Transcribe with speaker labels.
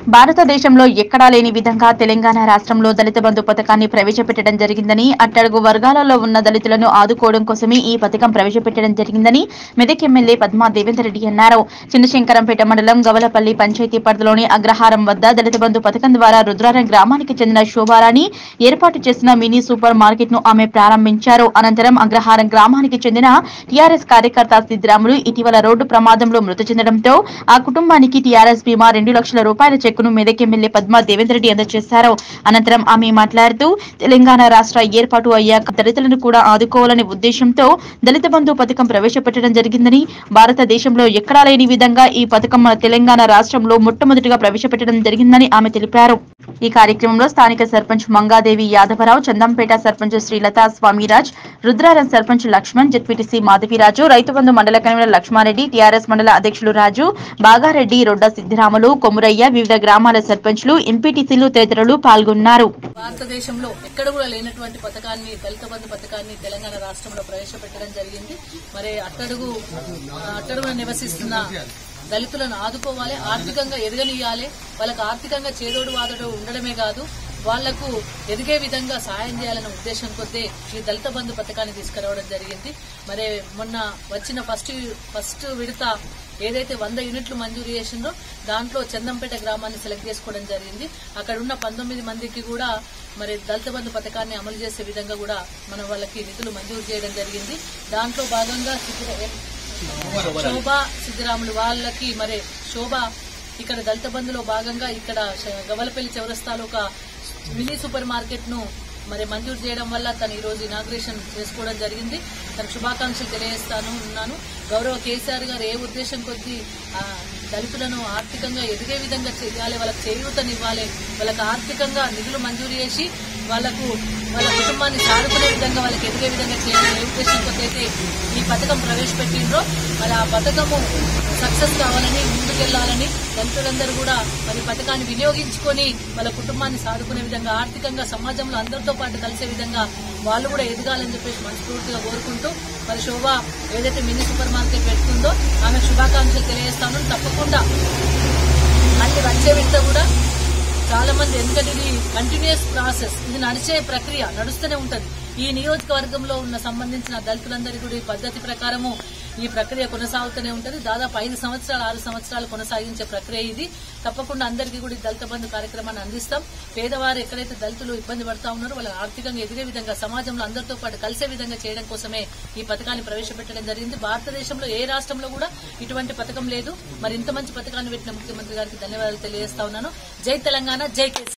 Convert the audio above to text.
Speaker 1: భారతదేశంలో ఎక్కడా లేని విధంగా తెలంగాణ రాష్ట్రంలో దళిత బంధు పథకాన్ని ప్రవేశపెట్టడం జరిగిందని అట్టడుగు వర్గాలలో ఉన్న దళితులను ఆదుకోవడం కోసమే ఈ పథకం ప్రవేశపెట్టడం జరిగిందని మెదక్ ఎమ్మెల్యే పద్మా దేవేందర్ రెడ్డి అన్నారు చిన్నశంకరంపేట మండలం గవలపల్లి పంచాయతీ పరిధిలోని అగ్రహారం వద్ద దళిత బంధు పథకం ద్వారా రుద్రారం గ్రామానికి చెందిన శోభారాణి ఏర్పాటు చేసిన మినీ సూపర్ మార్కెట్ ను ఆమె ప్రారంభించారు అనంతరం అగ్రహారం గ్రామానికి చెందిన టీఆర్ఎస్ కార్యకర్త సిద్దిరాములు ఇటీవల రోడ్డు ప్రమాదంలో మృతి చెందడంతో ఆ కుటుంబానికి టీఆర్ఎస్ బీమా రెండు లక్షల రూపాయల చెక్కును మెదక్ ఎమ్మెల్యే పద్మా దేవేందర్ రెడ్డి అందజేశారు అనంతరం ఆమె మాట్లాడుతూ తెలంగాణ రాష్ట్ర ఏర్పాటు అయ్యాక దళితులను కూడా ఆదుకోవాలనే ఉద్దేశంతో దళిత బంధు పథకం ప్రవేశపెట్టడం జరిగిందని భారతదేశంలో ఎక్కడా లేని విధంగా ఈ పథకం మన తెలంగాణ రాష్ట్రంలో మొట్టమొదటిగా ప్రవేశపెట్టడం జరిగిందని ఆమె తెలిపారు ఈ కార్యక్రమంలో స్థానిక సర్పంచ్ మంగాదేవి యాదవరావు చందంపేట సర్పంచ్ శ్రీలత స్వామిరాజ్ రుద్రారం సర్పంచ్ లక్ష్మణ్ జెడ్పీటీసీ మాధవిరాజు రైతు బంధు మండల కన్వీనర్ లక్ష్మారెడ్డి టీఆర్ఎస్ మండల అధ్యక్షులు రాజు బాగారెడ్డి రొడ్డ సిద్దిరాములు కొమురయ్య వివిధ గ్రామాల సర్పంచ్లు ఎంపీటీసీలు తదితరులు పాల్గొన్నారు
Speaker 2: భారతదేశంలో ఎక్కడ కూడా లేనటువంటి పథకాన్ని దళిత బంధు పథకాన్ని తెలంగాణ రాష్ట్రంలో ప్రవేశపెట్టడం జరిగింది మరి అట్టడుగు ఆ, అట్టడుగున నివసిస్తున్న దళితులను ఆదుకోవాలి ఆర్థికంగా ఎదగనియాలి వాళ్ళకు ఆర్థికంగా చేదోడు వాదోడు ఉండడమే కాదు వాళ్లకు ఎదిగే విధంగా సాయం చేయాలనే ఉద్దేశం కొద్దీ ఈ దళిత బంధు పథకాన్ని తీసుకురావడం జరిగింది మరి మొన్న వచ్చిన ఫస్ట్ ఫస్ట్ విడత ఏదైతే వంద యూనిట్లు మంజూరు చేసిందో దాంట్లో చందంపేట గ్రామాన్ని సెలెక్ట్ చేసుకోవడం జరిగింది అక్కడ ఉన్న పంతొమ్మిది మందికి కూడా మరి దళిత బంధు పథకాన్ని అమలు చేసే విధంగా కూడా మనం వాళ్ళకి నిధులు మంజూరు చేయడం జరిగింది దాంట్లో భాగంగా సిద్దిరా- శోభ సిద్దిరాములు వాళ్ళకి మరి శోభ ఇక్కడ దళిత బంధులో భాగంగా ఇక్కడ శ- గవలపల్లి చౌరస్తాలో ఒక మినీ సూపర్ మార్కెట్ ను మరి మంజూరు చేయడం వల్ల తను ఈ రోజు ఇనాగ్రేషన్ చేసుకోవడం జరిగింది తన శుభాకాంక్షలు తెలియజేస్తాను ఉన్నాను గౌరవ కేసీఆర్ గారు ఏ ఉద్దేశం కొద్దీ ఆ, దళితులను ఆర్థికంగా ఎదిగే విధంగా చేయాలి వాళ్ళకి చేయూతనివ్వాలి వాళ్ళకి ఆర్థికంగా నిధులు మంజూరు చేసి వాళ్ళకు వాళ్ళ కుటుంబాన్ని సాడుకునే విధంగా వాళ్ళకి ఎదిగే విధంగా చేయాలని ఏ ఉద్దేశం కొద్దీ అయితే ఈ పథకం ప్రవేశపెట్టిండ్రో మరి ఆ పథకము సక్సెస్ కావాలని ముందుకెళ్లాలని దళితులందరూ కూడా మరి పథకాన్ని వినియోగించుకొని వాళ్ళ కుటుంబాన్ని సాదుకునే విధంగా ఆర్థికంగా సమాజంలో అందరితో పాటు కలిసే విధంగా వాళ్ళు కూడా ఎదగాలని చెప్పేసి మనస్ఫూర్తిగా కోరుకుంటూ మరి శోభ ఏదైతే మినీ సూపర్ మార్కెట్ పెట్టుకుందో ఆమె శుభాకాంక్షలు తెలియజేస్తాను తప్పకుండా మళ్ళీ వచ్చే విడత కూడా చాలా మంది ఎందుకంటే ఇది కంటిన్యూస్ ప్రాసెస్ ఇది నడిచే ప్రక్రియ నడుస్తూనే ఉంటది ఈ నియోజకవర్గంలో ఉన్న సంబంధించిన దళితులందరికీ కూడా ఈ పద్ధతి ప్రకారము ఈ ప్రక్రియ కొనసాగుతూనే ఉంటది దాదాపు ఐదు సంవత్సరాలు ఆరు సంవత్సరాలు కొనసాగించే ప్రక్రియ ఇది తప్పకుండా అందరికీ కూడా ఈ దళిత బంధు కార్యక్రమాన్ని అందిస్తాం పేదవారు ఎక్కడైతే దళితులు ఇబ్బంది పడతా ఉన్నారో వాళ్ళ ఆర్థికంగా ఎదిగే విధంగా సమాజంలో అందరితో పాటు కలిసే విధంగా చేయడం కోసమే ఈ పథకాన్ని ప్రవేశపెట్టడం జరిగింది భారతదేశంలో ఏ రాష్ట్రంలో కూడా ఇటువంటి పథకం లేదు మరి ఇంత మంచి పథకాన్ని పెట్టిన ముఖ్యమంత్రి గారికి ధన్యవాదాలు తెలియజేస్తా ఉన్నాను జై తెలంగాణ జై కేసీ